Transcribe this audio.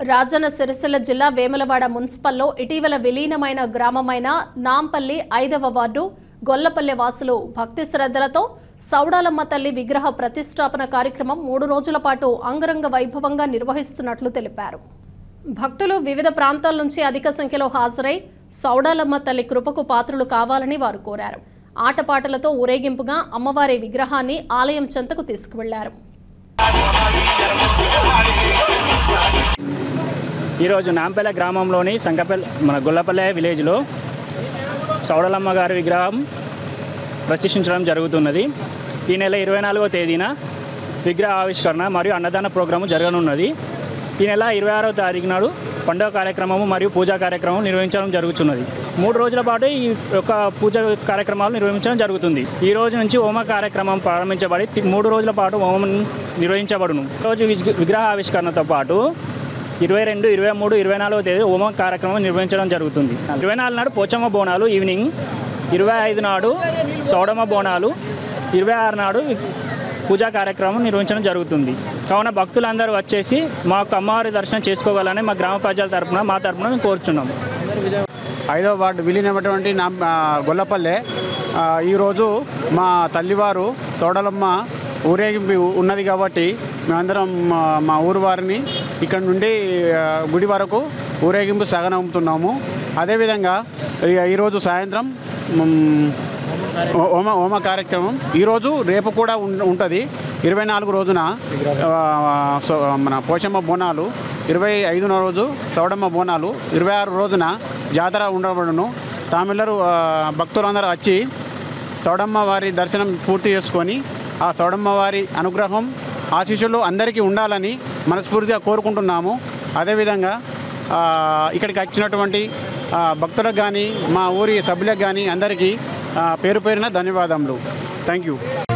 రాజన్న సిరిసిల్ల జిల్లా వేములవాడ మున్సిపల్లో ఇటీవల విలీనమైన గ్రామమైన నాంపల్లి ఐదవ వార్డు గొల్లపల్లె వాసులు భక్తి శ్రద్ధలతో సౌడాలమ్మ తల్లి విగ్రహ ప్రతిష్టాపన కార్యక్రమం మూడు రోజుల పాటు అంగరంగ వైభవంగా నిర్వహిస్తున్నట్లు తెలిపారు భక్తులు వివిధ ప్రాంతాల నుంచి అధిక సంఖ్యలో హాజరై సౌడాలమ్మ తల్లి కృపకు పాత్రలు కావాలని వారు కోరారు ఆటపాటలతో ఊరేగింపుగా అమ్మవారి విగ్రహాన్ని ఆలయం చెంతకు తీసుకువెళ్లారు ఈరోజు నాంపల్లె గ్రామంలోని సంకపల్లి మన గొల్లపల్లె విలేజ్లో సౌడలమ్మ గారి విగ్రహం ప్రతిష్ఠించడం జరుగుతున్నది ఈ నెల ఇరవై నాలుగో తేదీన విగ్రహ ఆవిష్కరణ మరియు అన్నదాన ప్రోగ్రాము జరగనున్నది ఈ నెల ఇరవై ఆరో తారీఖు నాడు పండుగ కార్యక్రమము మరియు పూజా కార్యక్రమం నిర్వహించడం జరుగుతున్నది మూడు రోజుల పాటు ఈ యొక్క పూజ కార్యక్రమాలు నిర్వహించడం జరుగుతుంది ఈ రోజు నుంచి హోమ కార్యక్రమం ప్రారంభించబడి తి- మూడు రోజుల పాటు హోమం నిర్వహించబడును రోజు విగ్- విగ్రహ ఆవిష్కరణతో పాటు ఇరవై రెండు ఇరవై మూడు ఇరవై నాలుగో తేదీ హోమం కార్యక్రమం నిర్వహించడం జరుగుతుంది ఇరవై నాలుగు నాడు పోచమ్మ బోనాలు ఈవినింగ్ ఇరవై ఐదు నాడు సోడమ్మ బోనాలు ఇరవై ఆరు నాడు పూజా కార్యక్రమం నిర్వహించడం జరుగుతుంది కావున భక్తులందరూ వచ్చేసి మా యొక్క అమ్మవారి దర్శనం చేసుకోవాలని మా గ్రామ ప్రజల తరపున మా తరపున మేము కోరుచున్నాం ఐదో వార్డు విలీనమైనటువంటి నా ఆ, గొల్లపల్లె ఆ, ఈరోజు మా తల్లివారు సోడలమ్మ ఊరేగింపు ఉన్నది కాబట్టి మేమందరం మా మా ఊరు వారిని ఇక్కడ నుండి ఆ, గుడి వరకు ఊరేగింపు సగనమ్ముతున్నాము అదేవిధంగా ఈ- ఈరోజు సాయంత్రం మ్, హోమ హోమ కార్యక్రమం ఈరోజు రేపు కూడా ఉంటుంది ఇరవై నాలుగు రోజున ఆ, సో మన పోషమ్మ బోనాలు ఇరవై ఐదున రోజు సౌడమ్మ బోనాలు ఇరవై ఆరు రోజున జాతర ఉండబడును తామిల్లరు ఆ, భక్తులందరూ వచ్చి సౌడమ్మ వారి దర్శనం పూర్తి చేసుకొని ఆ సౌడమ్మ వారి అనుగ్రహం ఆశీస్సులు అందరికీ ఉండాలని మనస్ఫూర్తిగా కోరుకుంటున్నాము అదేవిధంగా ఆ, ఇక్కడికి వచ్చినటువంటి ఆ, భక్తులకు కానీ మా ఊరి సభ్యులకు కానీ అందరికీ ఆ, పేరు పేరున ధన్యవాదములు థ్యాంక్ యూ